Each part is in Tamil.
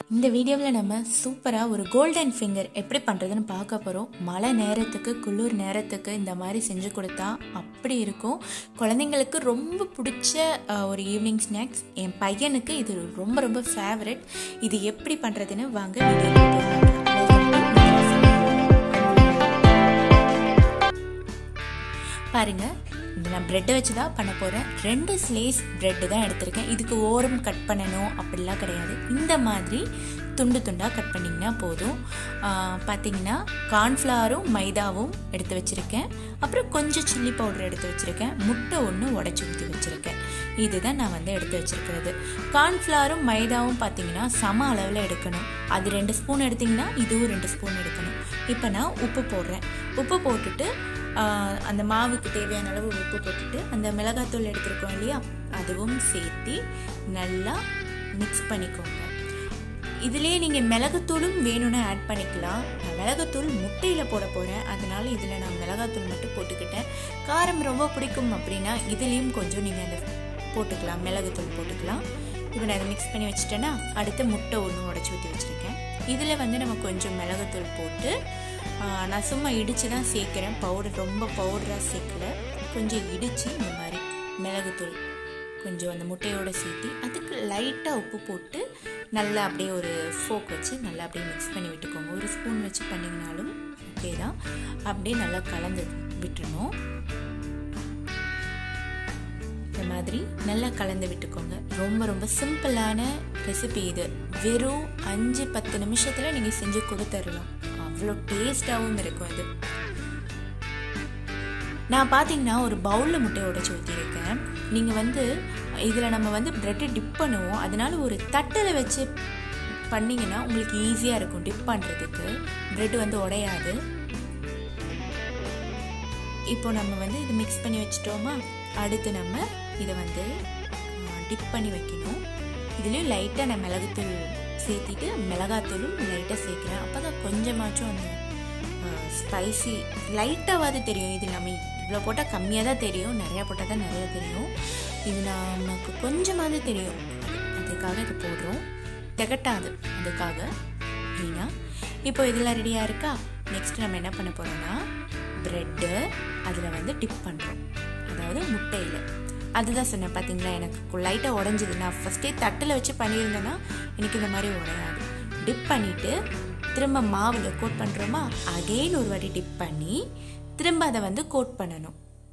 இந்த வீடியோவில் நம்ம சூப்பராக ஒரு கோல்டன் ஃபிங்கர் எப்படி பண்ணுறதுன்னு பார்க்க போகிறோம் மழை நேரத்துக்கு குளிர் நேரத்துக்கு இந்த மாதிரி செஞ்சு கொடுத்தா அப்படி இருக்கும் குழந்தைங்களுக்கு ரொம்ப பிடிச்ச அஹ், ஒரு ஈவினிங் ஸ்நாக்ஸ் என் பையனுக்கு இது ரொம்ப ரொம்ப ஃபேவரட் இது எப்படி பண்ணுறதுன்னு வாங்க வீடியோ பாருங்க இது நான் ப்ரெட்டை வச்சு தான் பண்ண போகிறேன் ரெண்டு ஸ்லேஸ் ப்ரெட்டு தான் எடுத்திருக்கேன் இதுக்கு ஓரம் கட் பண்ணணும் அப்படிலாம் கிடையாது இந்த மாதிரி துண்டு துண்டாக கட் பண்ணிங்கன்னா போதும் ஆஹ் பார்த்தீங்கன்னா கார்ன்ஃப்ளவரும் மைதாவும் எடுத்து வச்சுருக்கேன் அப்புறம் கொஞ்சம் சில்லி பவுடர் எடுத்து வச்சுருக்கேன் முட்டை ஒன்று உடச்சி ஊற்றி வச்சுருக்கேன் இதுதான் நான் வந்து எடுத்து வச்சுருக்கிறது கார்ன்ஃப்ளவரும் மைதாவும் பார்த்தீங்கன்னா சம அளவில் எடுக்கணும் அது ரெண்டு ஸ்பூன் எடுத்திங்கன்னா இதுவும் ரெண்டு ஸ்பூன் எடுக்கணும் இப்போ நான் உப்பு போடுறேன் உப்பு போட்டுட்டு ஆஹ் அந்த மாவுக்கு தேவையான அளவு உப்பு போட்டுட்டு அந்த மிளகாத்தூள் எடுத்துருக்கோம் இல்லையா அதுவும் சேர்த்து நல்லா மிக்ஸ் பண்ணிக்கோங்க இதுலேயே நீங்கள் மிளகுத்தூளும் வேணும்னு ஆட் பண்ணிக்கலாம் நான் மிளகுத்தூள் முட்டையில் போட போகிறேன் அதனால இதில் நான் மிளகாத்தூள் மட்டும் போட்டுக்கிட்டேன் காரம் ரொம்ப பிடிக்கும் அப்படின்னா இதுலேயும் கொஞ்சம் நீங்கள் அந்த போட்டுக்கலாம் மிளகுத்தூள் போட்டுக்கலாம் இப்போ நான் அதை மிக்ஸ் பண்ணி வச்சுட்டேன்னா அடுத்து முட்டை ஒன்று உடச்சி ஊற்றி வச்சுருக்கேன் இதில் வந்து நம்ம கொஞ்சம் மிளகுத்தூள் போட்டு ஆஹ், நான் சும்மா இடித்து தான் சேர்க்குறேன் பவுடர் ரொம்ப பவுடராக சேர்க்கல கொஞ்சம் இடித்து இந்த மாதிரி மிளகுத்தூள் கொஞ்சம் அந்த முட்டையோட சேர்த்து அதுக்கு லைட்டாக உப்பு போட்டு நல்லா அப்படியே ஒரு ஃபோக் வச்சு நல்லா அப்படியே மிக்ஸ் பண்ணி விட்டுக்கோங்க ஒரு ஸ்பூன் வச்சு பண்ணிங்கனாலும் ஓகே தான் அப்படியே நல்லா கலந்து விட்டுறணும் இந்த மாதிரி நல்லா கலந்து விட்டுக்கோங்க ரொம்ப ரொம்ப சிம்பிளான ரெசிபி இது வெறும் அஞ்சு பத்து நிமிஷத்தில் நீங்கள் செஞ்சு கொடுத்துடலாம் அவ்வளோ டேஸ்டாகவும் இருக்கும் இது நான் பார்த்தீங்கன்னா ஒரு பவுலில் முட்டை உடைச்சி ஊற்றிருக்கேன் நீங்கள் வந்து இதில் நம்ம வந்து ப்ரெட்டை டிப் பண்ணுவோம் அதனால ஒரு தட்டில் வச்சு பண்ணிங்கன்னா உங்களுக்கு ஈஸியாக இருக்கும் டிப் பண்ணுறதுக்கு ப்ரெட் வந்து உடையாது இப்போ நம்ம வந்து இது மிக்ஸ் பண்ணி வச்சிட்டோமா அடுத்து நம்ம இதை வந்து டிப் பண்ணி வைக்கணும் இதுலேயும் லைட்டாக நான் மிளகுத்தூள் சேர்த்திட்டு மிளகாத்தூளும் லைட்டாக சேர்க்குறேன் அப்போ தான் கொஞ்சமாச்சும் அந்த ஸ்பைசி லைட்டாவது தெரியும் இது நம்ம இவ்வளோ போட்டால் கம்மியாக தான் தெரியும் நிறையா போட்டால் தான் நிறையா தெரியும் இது நமக்கு கொஞ்சமாவது தெரியும் அதுக்காக இது போடுறோம் திகட்டாது அதுக்காக ஏன்னா இப்போ இதெல்லாம் ரெடியாக இருக்கா நெக்ஸ்ட் நம்ம என்ன பண்ண போகிறோம்னா ப்ரெட்டு அதில் வந்து டிப் பண்ணுறோம் அதாவது முட்டையில் அதுதான் சொன்னேன் பார்த்தீங்களா எனக்கு லைட்டாக உடஞ்சிது நான் ஃபஸ்ட்டே தட்டில் வச்சு பண்ணியிருந்தேன்னா எனக்கு இந்த மாதிரி உடையாது டிப் பண்ணிவிட்டு திரும்ப மாவில் கோட் பண்ணுறோமா அகெயின் ஒரு வாட்டி டிப் பண்ணி திரும்ப அதை வந்து கோட் பண்ணணும்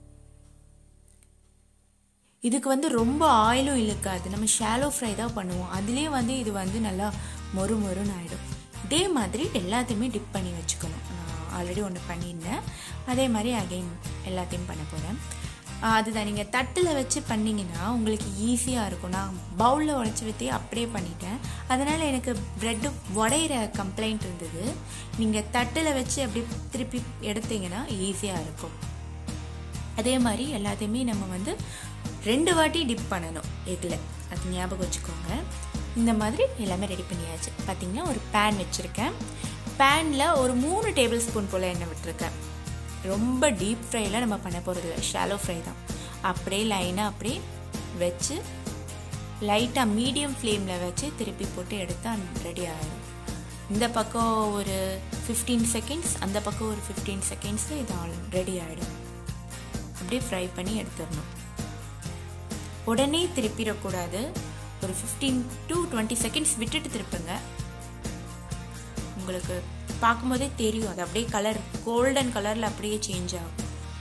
இதுக்கு வந்து ரொம்ப ஆயிலும் இழுக்காது நம்ம ஷாலோ ஃப்ரை தான் பண்ணுவோம் அதுலேயே வந்து இது வந்து நல்லா மொறு மொறுன்னு ஆகிடும் இதே மாதிரி எல்லாத்தையுமே டிப் பண்ணி வச்சுக்கணும் நான் ஆல்ரெடி ஒன்று பண்ணியிருந்தேன் அதே மாதிரி அகைன் எல்லாத்தையும் பண்ண போகிறேன் அதுதான் நீங்கள் தட்டில் வச்சு பண்ணிங்கன்னா உங்களுக்கு ஈஸியாக இருக்கும் நான் பவுலில் உடச்சி ஊற்றி அப்படியே பண்ணிட்டேன் அதனால் எனக்கு ப்ரெட்டு உடையிற கம்ப்ளைண்ட் இருந்தது நீங்கள் தட்டில் வச்சு அப்படி திருப்பி எடுத்தீங்கன்னா ஈஸியாக இருக்கும் அதே மாதிரி எல்லாத்தையுமே நம்ம வந்து ரெண்டு வாட்டி டிப் பண்ணணும் எக்கில் அது ஞாபகம் வச்சுக்கோங்க இந்த மாதிரி எல்லாமே ரெடி பண்ணியாச்சு பார்த்தீங்கன்னா ஒரு பேன் வச்சுருக்கேன் பேனில் ஒரு மூணு டேபிள் ஸ்பூன் போல் எண்ணெய் விட்டுருக்கேன் ரொம்ப டீப் ஃப்ரைலாம் நம்ம பண்ண போகிறது இல்லை ஷாலோ ஃப்ரை தான் அப்படியே லைனாக அப்படியே வச்சு லைட்டாக மீடியம் ஃப்ளேமில் வச்சு திருப்பி போட்டு எடுத்தால் ரெடி ஆகிடும் இந்த பக்கம் ஒரு ஃபிஃப்டீன் செகண்ட்ஸ் அந்த பக்கம் ஒரு ஃபிஃப்டீன் செகண்ட்ஸில் இது ஆல் ரெடி ஆகிடும் அப்படியே ஃப்ரை பண்ணி எடுத்துடணும் உடனே திருப்பிடக்கூடாது ஒரு ஃபிஃப்டீன் டு டுவெண்ட்டி செகண்ட்ஸ் விட்டுட்டு திருப்புங்க உங்களுக்கு பார்க்கும்போதே தெரியும் அது அப்படியே கலர் கோல்டன் கலரில் அப்படியே சேஞ்ச் ஆகும்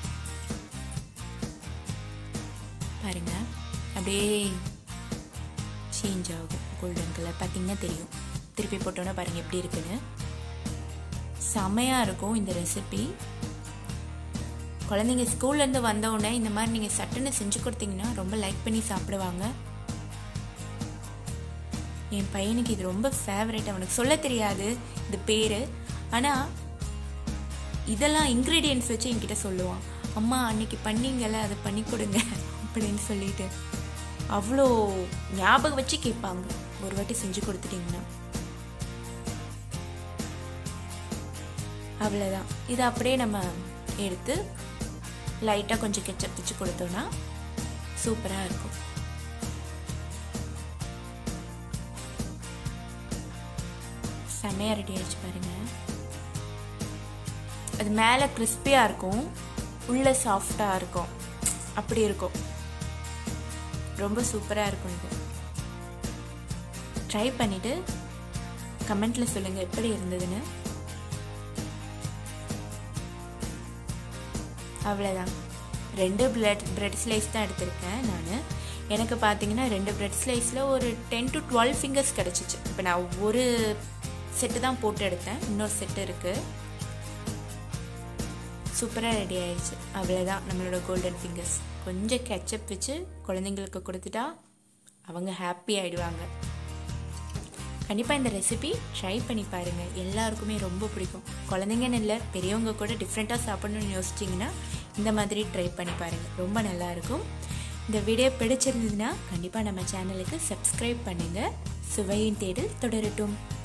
பாருங்க அப்படியே சேஞ்ச் ஆகும் கோல்டன் கலர் பார்த்தீங்கன்னா தெரியும் திருப்பி போட்டோன்னா பாருங்க எப்படி இருக்குன்னு செமையாக இருக்கும் இந்த ரெசிபி குழந்தைங்க ஸ்கூல்லேருந்து வந்தவுடனே இந்த மாதிரி நீங்கள் சட்டுன்னு செஞ்சு கொடுத்தீங்கன்னா ரொம்ப லைக் பண்ணி சாப்பிடுவாங்க என் பையனுக்கு இது ரொம்ப ஃபேவரட் அவனுக்கு சொல்ல தெரியாது இது பேர் ஆனால் இதெல்லாம் இன்க்ரீடியன்ட்ஸ் வச்சு என்கிட்ட சொல்லுவான் அம்மா அன்னைக்கு பண்ணீங்கல்ல அதை பண்ணி கொடுங்க அப்படின்னு சொல்லிட்டு அவ்வளோ ஞாபகம் வச்சு கேட்பாங்க ஒரு வாட்டி செஞ்சு கொடுத்துட்டீங்கன்னா அவ்வளோதான் இதை அப்படியே நம்ம எடுத்து லைட்டாக கொஞ்சம் கெச்சப் வச்சு கொடுத்தோன்னா சூப்பராக இருக்கும் செமையாக ரெடி ஆயிடுச்சு பாருங்க அது மேலே கிறிஸ்பியாக இருக்கும் உள்ள சாஃப்டாக இருக்கும் அப்படி இருக்கும் ரொம்ப சூப்பராக இருக்கும் இது ட்ரை பண்ணிவிட்டு கமெண்ட்டில் சொல்லுங்கள் எப்படி இருந்ததுன்னு அவ்வளோதான் ரெண்டு பிரெட் பிரெட் ஸ்லைஸ் தான் எடுத்திருக்கேன் நான் எனக்கு பார்த்தீங்கன்னா ரெண்டு பிரெட் ஸ்லைஸில் ஒரு டென் டு டுவெல் ஃபிங்கர்ஸ் கிடச்சிச்சு இப்போ நான் ஒரு செட்டு தான் போட்டு எடுத்தேன் இன்னொரு செட்டு இருக்குது சூப்பராக ரெடி ஆயிடுச்சு அவ்வளோதான் நம்மளோட கோல்டன் ஃபிங்கர்ஸ் கொஞ்சம் கெச்சப் வச்சு குழந்தைங்களுக்கு கொடுத்துட்டா அவங்க ஹாப்பி ஆகிடுவாங்க கண்டிப்பாக இந்த ரெசிபி ட்ரை பண்ணி பாருங்கள் எல்லாருக்குமே ரொம்ப பிடிக்கும் குழந்தைங்கன்னு இல்லை பெரியவங்க கூட டிஃப்ரெண்ட்டாக சாப்பிடணும்னு யோசிச்சிங்கன்னா இந்த மாதிரி ட்ரை பண்ணி பாருங்கள் ரொம்ப நல்லாயிருக்கும் இந்த வீடியோ பிடிச்சிருந்ததுன்னா கண்டிப்பாக நம்ம சேனலுக்கு சப்ஸ்கிரைப் பண்ணுங்கள் சுவையின் தேடல் தொடரட்டும்